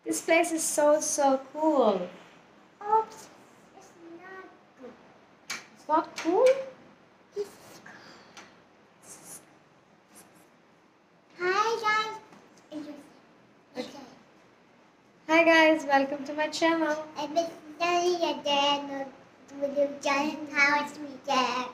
This place is so so cool. Oops, it's not good. It's not cool? Hi guys. Okay. Hi guys, welcome to my channel. I've been studying again with your giant house weekend.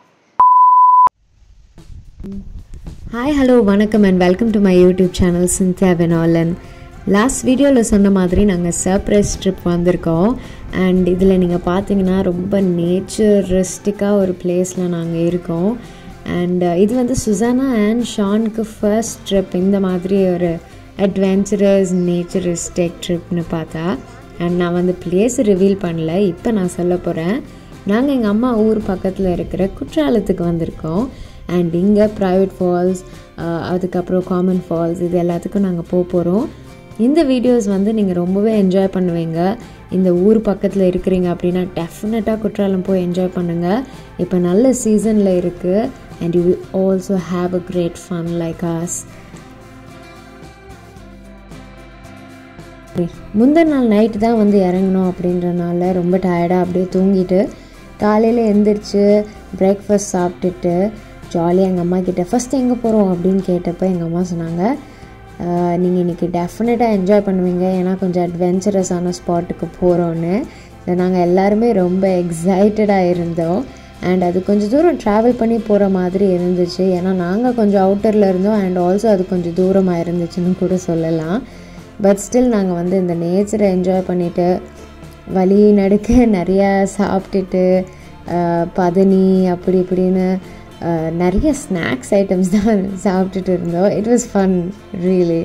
Hi hello வணக்கம் and welcome to my YouTube channel Cynthia வெனாலன் last வீடியோவில் சொன்ன மாதிரி நாங்கள் surprise trip வந்திருக்கோம் and இதில் நீங்கள் பார்த்தீங்கன்னா ரொம்ப நேச்சரிஸ்டிக்காக ஒரு பிளேஸில் நாங்கள் இருக்கோம் அண்ட் இது வந்து சுசானா அண்ட் ஷானுக்கு ஃபர்ஸ்ட் ட்ரிப் இந்த மாதிரி ஒரு அட்வென்ச்சரஸ் நேச்சரிஸ்டிக் ட்ரிப்னு பார்த்தா அண்ட் நான் வந்து பிளேஸ் ரிவீல் பண்ணல இப்போ நான் சொல்ல போகிறேன் நாங்கள் எங்கள் அம்மா ஊர் பக்கத்தில் இருக்கிற குற்றாலத்துக்கு வந்திருக்கோம் அண்ட் இங்கே ப்ரைவேட் ஃபால்ஸ் அதுக்கப்புறம் காமன் ஃபால்ஸ் இது எல்லாத்துக்கும் நாங்கள் போக போகிறோம் இந்த வீடியோஸ் வந்து நீங்கள் ரொம்பவே என்ஜாய் பண்ணுவீங்க இந்த ஊர் பக்கத்தில் இருக்கிறீங்க அப்படின்னா டெஃபினட்டாக குற்றாலம் போய் என்ஜாய் பண்ணுங்கள் இப்போ நல்ல சீசனில் இருக்குது and you also have a great fun like as முந்தின நாள் நைட்டு தான் வந்து இறங்கணும் அப்படின்றனால ரொம்ப டயர்டாக அப்படியே தூங்கிட்டு காலையில் எந்திரிச்சு பிரேக்ஃபாஸ்ட் சாப்பிட்டுட்டு ஜாலியாக எங்கள் அம்மா கிட்ட ஃபஸ்ட் எங்கே போகிறோம் அப்படின்னு கேட்டப்போ எங்கள் அம்மா சொன்னாங்க நீங்கள் இன்றைக்கி டெஃபினட்டாக என்ஜாய் பண்ணுவீங்க ஏன்னா கொஞ்சம் அட்வென்ச்சரஸான ஸ்பாட்டுக்கு போகிறோன்னு நாங்கள் எல்லாருமே ரொம்ப எக்ஸைட்டடாக இருந்தோம் அண்ட் அது கொஞ்சம் தூரம் ட்ராவல் பண்ணி போகிற மாதிரி இருந்துச்சு ஏன்னா நாங்கள் கொஞ்சம் அவுட்டரில் இருந்தோம் அண்ட் ஆல்சோ அது கொஞ்சம் தூரமாக இருந்துச்சுன்னு கூட சொல்லலாம் பட் ஸ்டில் நாங்கள் வந்து இந்த நேச்சரை என்ஜாய் பண்ணிவிட்டு வழி நடுக்க நிறையா சாப்பிட்டுட்டு பதனி அப்படி இப்படின்னு நிறைய ஸ்நாக்ஸ் ஐட்டம்ஸ் தான் சாப்பிட்டுட்டு இருந்தோம் இட் வாஸ் ஃபன் ரியலி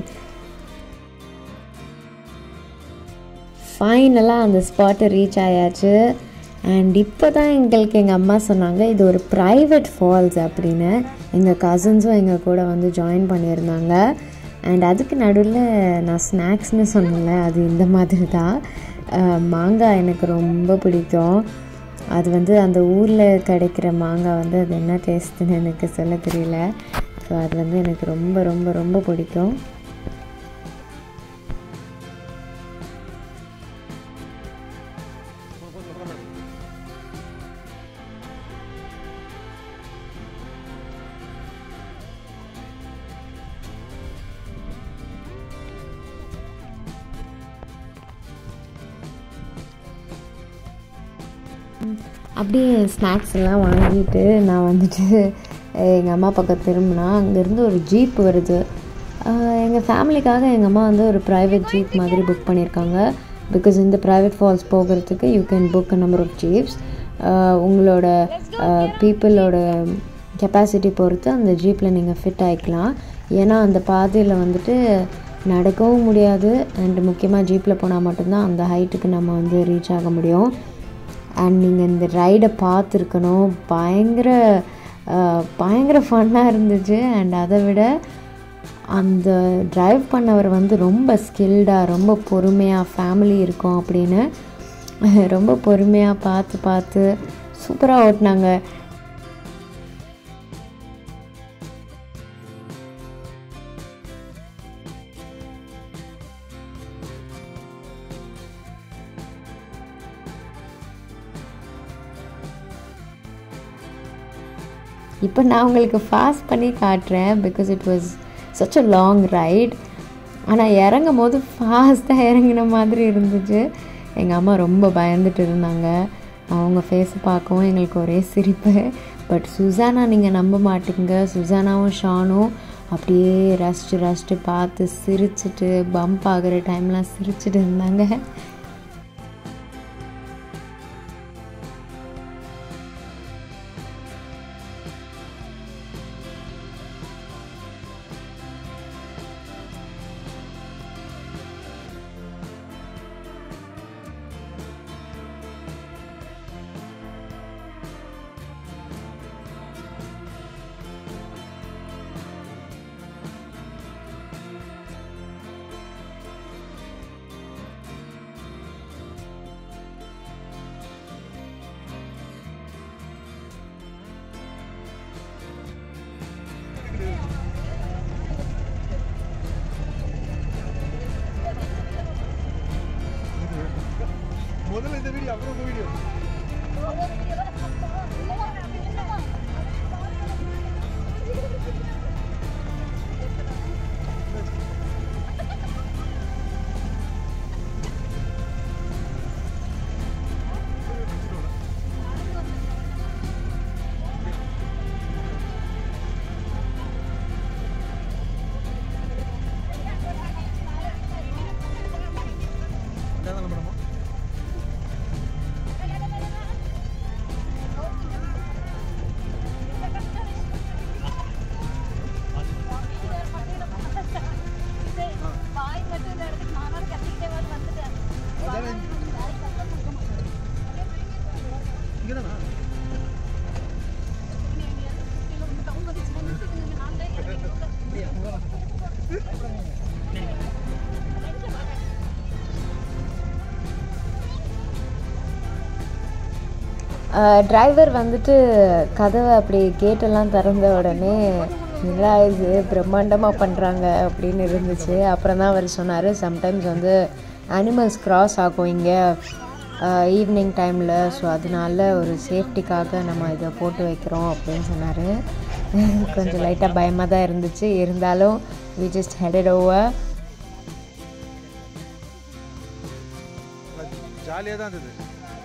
ஃபைனலாக அந்த ஸ்பாட்டை ரீச் ஆயாச்சு அண்ட் இப்போ தான் எங்களுக்கு எங்கள் அம்மா சொன்னாங்க இது ஒரு ப்ரைவேட் ஃபால்ஸ் அப்படின்னு எங்கள் கசின்ஸும் எங்கள் கூட வந்து ஜாயின் பண்ணியிருந்தாங்க அண்ட் அதுக்கு நடுவில் நான் ஸ்நாக்ஸ்னு சொன்னேன்ல அது இந்த மாதிரி தான் மாங்காய் எனக்கு ரொம்ப பிடிக்கும் அது வந்து அந்த ஊரில் கிடைக்கிற மாங்காய் வந்து அது என்ன டேஸ்ட்டுன்னு எனக்கு சொல்ல தெரியல ஸோ அது வந்து எனக்கு ரொம்ப ரொம்ப ரொம்ப பிடிக்கும் அப்படியே ஸ்நாக்ஸ் எல்லாம் வாங்கிட்டு நான் வந்துட்டு எங்கள் அம்மா பக்கம் திரும்பினா அங்கேருந்து ஒரு ஜீப் வருது எங்கள் ஃபேமிலிக்காக எங்கள் அம்மா வந்து ஒரு ப்ரைவேட் ஜீப் மாதிரி புக் பண்ணியிருக்காங்க பிகாஸ் இந்த ப்ரைவேட் ஃபால்ஸ் போகிறதுக்கு you can book a number of jeeps உங்களோட பீப்புளோட கெப்பாசிட்டி பொறுத்து அந்த ஜீப்பில் நீங்கள் ஃபிட் ஆகிக்கலாம் ஏன்னா அந்த பாதையில் வந்துட்டு நடக்கவும் முடியாது அண்ட் முக்கியமாக ஜீப்பில் போனால் மட்டும்தான் அந்த ஹைட்டுக்கு நம்ம வந்து ரீச் ஆக முடியும் அண்ட் நீங்கள் இந்த ரைடை பார்த்துருக்கணும் பயங்கர பயங்கர ஃபன்னாக இருந்துச்சு அண்ட் அதை விட அந்த ட்ரைவ் பண்ணவர் வந்து ரொம்ப ஸ்கில்டாக ரொம்ப பொறுமையாக ஃபேமிலி இருக்கும் அப்படின்னு ரொம்ப பொறுமையாக பார்த்து பார்த்து சூப்பராக ஓட்டினாங்க இப்போ நான் உங்களுக்கு ஃபாஸ்ட் பண்ணி காட்டுறேன் because it was such a long ride ஆனால் இறங்கும் போது ஃபாஸ்ட்டாக இறங்கின மாதிரி இருந்துச்சு எங்கள் அம்மா ரொம்ப பயந்துட்டு இருந்தாங்க அவங்க ஃபேஸை பார்க்கவும் எங்களுக்கு ஒரே சிரிப்பு பட் சுசானா நீங்கள் நம்ப மாட்டீங்க சுசானாவும் ஷானும் அப்படியே ரசிச்சு ரசிச்சு பார்த்து சிரிச்சிட்டு பம்ப் ஆகிற டைம்லாம் சிரிச்சிட்டு இருந்தாங்க முதல்ல இந்த வீடியோ அப்புறம் இந்த வீடியோ அதான் மேடமா இங்கதானா டிரைவர் வந்துட்டு கதவை அப்படி கேட்டெல்லாம் திறந்த உடனே என்னடா இது பிரம்மாண்டமாக பண்ணுறாங்க அப்படின்னு இருந்துச்சு அப்புறம் தான் அவர் சொன்னார் சம்டைம்ஸ் வந்து அனிமல்ஸ் கிராஸ் ஆகும் இங்கே ஈவினிங் டைமில் ஸோ அதனால ஒரு சேஃப்டிக்காக நம்ம இதை போட்டு வைக்கிறோம் அப்படின்னு சொன்னார் கொஞ்சம் லைட்டாக பயமாக தான் இருந்துச்சு இருந்தாலும் வி ஜஸ்ட் ஹெடட் ஓவர் ஜாலியாக தான் இருந்தது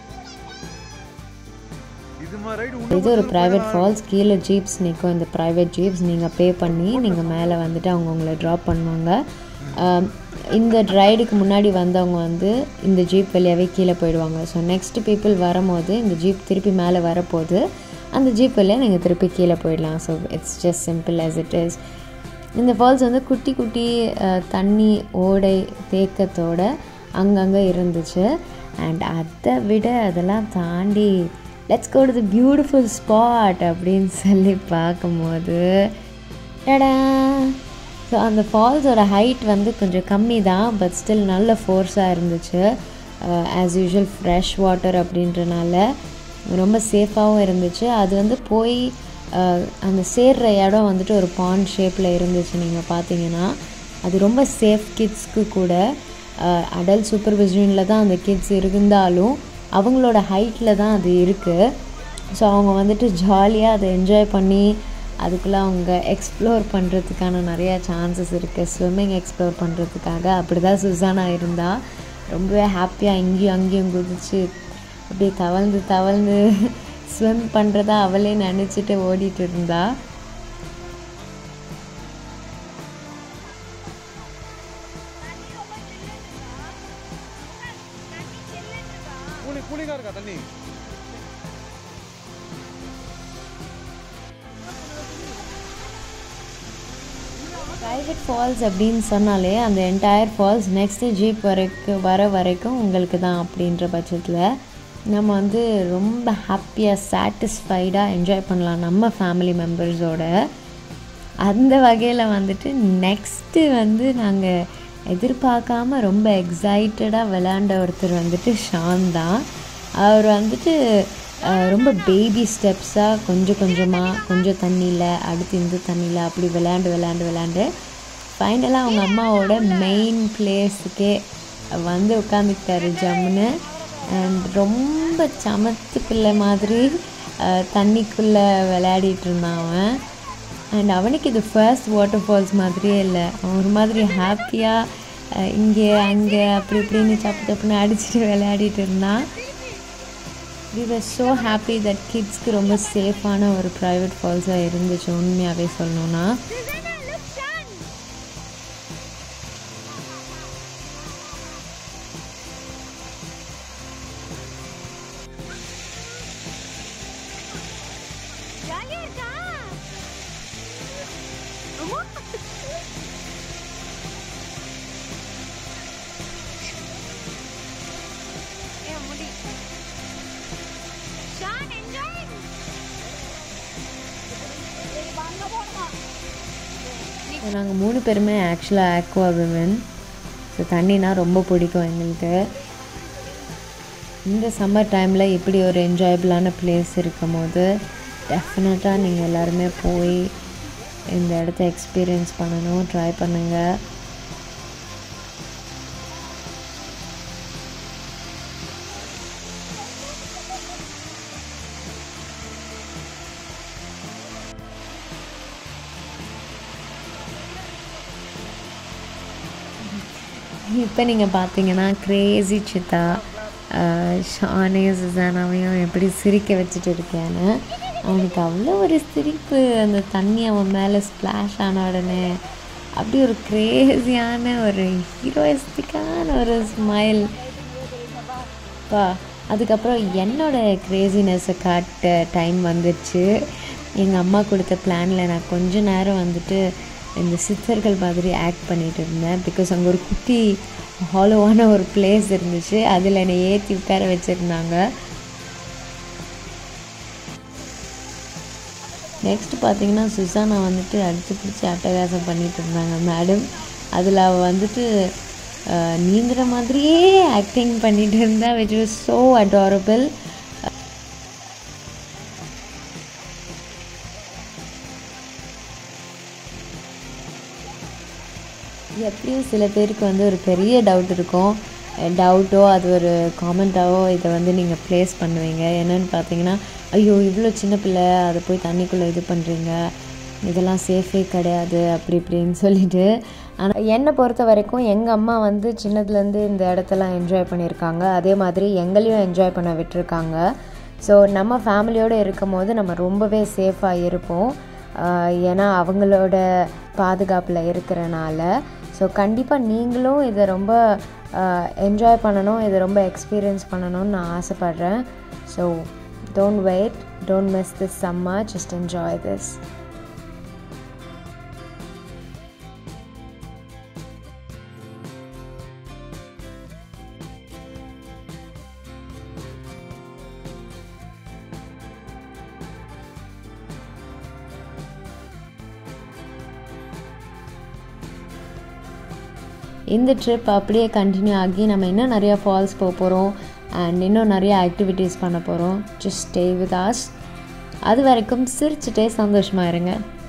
இது மாதிரி ரைடு இது ஒரு ப்ரைவேட் ஃபால்ஸ் கீழே ஜீப்ஸ் நிற்கும் இந்த ப்ரைவேட் ஜீப்ஸ் நீங்கள் பே பண்ணி நீங்கள் மேலே வந்துட்டு அவங்க உங்களை ட்ராப் பண்ணுவாங்க ஆம், இந்த ரைடுக்கு முன்னாடி வந்தவங்க வந்து இந்த ஜீப் வழியாகவே கீழே போயிடுவாங்க ஸோ நெக்ஸ்ட் பீப்புள் வரும்போது இந்த ஜீப் திருப்பி மேலே வரப்போது அந்த ஜீப் வழியாக நீங்கள் திருப்பி கீழே போயிடலாம் so it's just simple as it is இந்த ஃபால்ஸ் வந்து குட்டி குட்டி அஹ், தண்ணி ஓடை தேக்கத்தோட அங்கங்கே இருந்துச்சு அண்ட் அதை விட அதெல்லாம் தாண்டி let's go to the beautiful spot அப்படின்னு சொல்லி பார்க்கும்போது டடா ஸோ அந்த ஃபால்ஸோட ஹைட் வந்து கொஞ்சம் கம்மி தான் பட் ஸ்டில் நல்ல ஃபோர்ஸாக இருந்துச்சு ஆஸ் யூஷுவல் ஃப்ரெஷ் வாட்டர் அப்படின்றனால ரொம்ப சேஃபாகவும் இருந்துச்சு அது வந்து போய் அஹ், அந்த சேர்ற இடம் வந்துட்டு ஒரு பாண்ட் ஷேப்பில் இருந்துச்சு நீங்கள் பார்த்தீங்கன்னா அது ரொம்ப சேஃப் கிட்ஸ்க்கு கூட அடல்ட் சூப்பர்விஷனில் தான் அந்த கிட்ஸ் இருந்தாலும் அவங்களோட ஹைட்டில் தான் அது இருக்குது ஸோ அவங்க வந்துட்டு ஜாலியாக அதை என்ஜாய் பண்ணி அதுக்குள்ளே அவங்க எக்ஸ்ப்ளோர் பண்ணுறதுக்கான நிறையா சான்சஸ் இருக்குது ஸ்விம்மிங் எக்ஸ்ப்ளோர் பண்ணுறதுக்காக அப்படி தான் சுசானா இருந்தா ரொம்பவே ஹாப்பியாக இங்கேயும் அங்கேயும் குதிச்சு அப்படியே தவழ்ந்து தவழ்ந்து ஸ்விம் பண்ணுறதா அவளே நினச்சிட்டு ஓடிட்டு இருந்தா கூலி கூலிங்காக இருக்கா தண்ணி ப்ரைவேட் ஃபால்ஸ் அப்படின்னு சொன்னாலே அந்த என்டையர் ஃபால்ஸ் நெக்ஸ்ட்டு ஜீப் வரைக்கும் வர வரைக்கும் உங்களுக்கு தான் அப்படின்ற பட்சத்தில் நம்ம வந்து ரொம்ப ஹாப்பியாக சாட்டிஸ்ஃபைடாக என்ஜாய் பண்ணலாம் நம்ம ஃபேமிலி மெம்பர்ஸோட அந்த வகையில் வந்துட்டு நெக்ஸ்ட்டு வந்து நாங்கள் எதிர்பார்க்காம ரொம்ப எக்ஸைட்டடாக விளையாண்ட ஒருத்தர் வந்துட்டு ஷான் தான் அவர் வந்துட்டு அஹ், ரொம்ப பேபி ஸ்டெப்ஸாக கொஞ்சம் கொஞ்சமாக கொஞ்சம் தண்ணியில் அடுத்து இந்த தண்ணியில் அப்படி விளையாண்டு விளையாண்டு விளையாண்டு ஃபைனலாக அவங்க அம்மாவோட மெயின் பிளேஸுக்கே வந்து உட்காந்துக்கிட்டாரு ஜம்முன்னு அண்ட் ரொம்ப சமத்து பிள்ளை மாதிரி அஹ், தண்ணிக்குள்ளே விளையாடிட்டு இருந்தான் அவன் அண்ட் அவனுக்கு இது ஃபர்ஸ்ட் வாட்டர் ஃபால்ஸ் மாதிரியே இல்லை அவன் ஒரு மாதிரி ஹாப்பியாக இங்கே அங்கே அப்படி இப்படின்னு சப்பு சப்புன்னு அடிச்சுட்டு விளையாடிட்டு இருந்தான் we were so happy that கிட்ஸ்க்கு ரொம்ப சேஃபான ஒரு ப்ரைவேட் ஃபால்ஸாக இருந்துச்சு உண்மையாகவே சொல்லணும்னா நாங்கள் மூணு பேருமே ஆக்சுவலாக ஆக்வா விமன் ஸோ தண்ணினா ரொம்ப பிடிக்கும் எங்களுக்கு இந்த சம்மர் டைமில் இப்படி ஒரு என்ஜாயபிளான பிளேஸ் இருக்கும் போது டெஃபினட்டாக நீங்கள் எல்லாருமே போய் இந்த இடத்த எக்ஸ்பீரியன்ஸ் பண்ணணும் ட்ரை பண்ணுங்கள் இப்போ நீங்கள் பார்த்தீங்கன்னா கிரேசி சித்தா ஷானே சுசானாவையும் எப்படி சிரிக்க வச்சுட்டு இருக்கேன்னு அவனுக்கு அவ்வளோ ஒரு சிரிப்பு அந்த தண்ணி அவன் மேலே ஸ்ப்ளாஷ் ஆன உடனே அப்படி ஒரு கிரேசியான ஒரு ஹீரோயிஸ்டிக்கான ஒரு ஸ்மைல் பா அதுக்கப்புறம் என்னோட கிரேசினஸை காட்ட டைம் வந்துச்சு எங்கள் அம்மா கொடுத்த பிளானில் நான் கொஞ்ச நேரம் வந்துட்டு இந்த சித்தர்கள் மாதிரி ஆக்ட் பண்ணிகிட்டு இருந்தேன் பிகாஸ் அங்கே ஒரு குட்டி ஹாலோவான ஒரு பிளேஸ் இருந்துச்சு அதில் என்னை ஏற்றி உட்கார வச்சுருந்தாங்க நெக்ஸ்ட் பார்த்தீங்கன்னா சுசானா வந்துட்டு அடித்து பிடிச்சி அட்டகாசம் பண்ணிட்டு இருந்தாங்க மேடம் அதில் அவள் வந்துட்டு அஹ், நீந்துற மாதிரியே ஆக்டிங் பண்ணிட்டு இருந்தா விச் வாஸ் ஸோ அடாரபிள் எப்படியும் சில பேருக்கு வந்து ஒரு பெரிய டவுட் இருக்கும் டவுட்டோ அது ஒரு காமெண்ட்டாவோ இதை வந்து நீங்கள் ப்ளேஸ் பண்ணுவீங்க என்னன்னு பார்த்தீங்கன்னா ஐயோ இவ்வளோ சின்ன பிள்ளை அதை போய் தண்ணிக்குள்ளே இது பண்ணுறீங்க இதெல்லாம் சேஃபே கிடையாது அப்படி இப்படின்னு சொல்லிட்டு ஆனால் என்னை பொறுத்த வரைக்கும் எங்கள் அம்மா வந்து சின்னதுலேருந்து இந்த இடத்தெல்லாம் என்ஜாய் பண்ணியிருக்காங்க அதே மாதிரி எங்களையும் என்ஜாய் பண்ண விட்டுருக்காங்க ஸோ நம்ம ஃபேமிலியோடு இருக்கும் போது நம்ம ரொம்பவே சேஃபாக இருப்போம் ஆஹ் ஏன்னா அவங்களோட பாதுகாப்பில் இருக்கிறனால ஸோ கண்டிப்பாக நீங்களும் இதை ரொம்ப என்ஜாய் பண்ணணும் இதை ரொம்ப எக்ஸ்பீரியன்ஸ் பண்ணணும்னு நான் ஆசைப்பட்றேன் so don't wait don't miss this summer just enjoy this இந்த ட்ரிப் அப்படியே கண்டினியூ ஆகி நம்ம இன்னும் நிறையா ஃபால்ஸ் போக போகிறோம் அண்ட் இன்னும் நிறைய ஆக்டிவிட்டீஸ் பண்ண போகிறோம் ஜஸ்ட் ஸ்டே வித் ஆஸ் அது வரைக்கும் சிரிச்சுட்டே சந்தோஷமாக இருங்க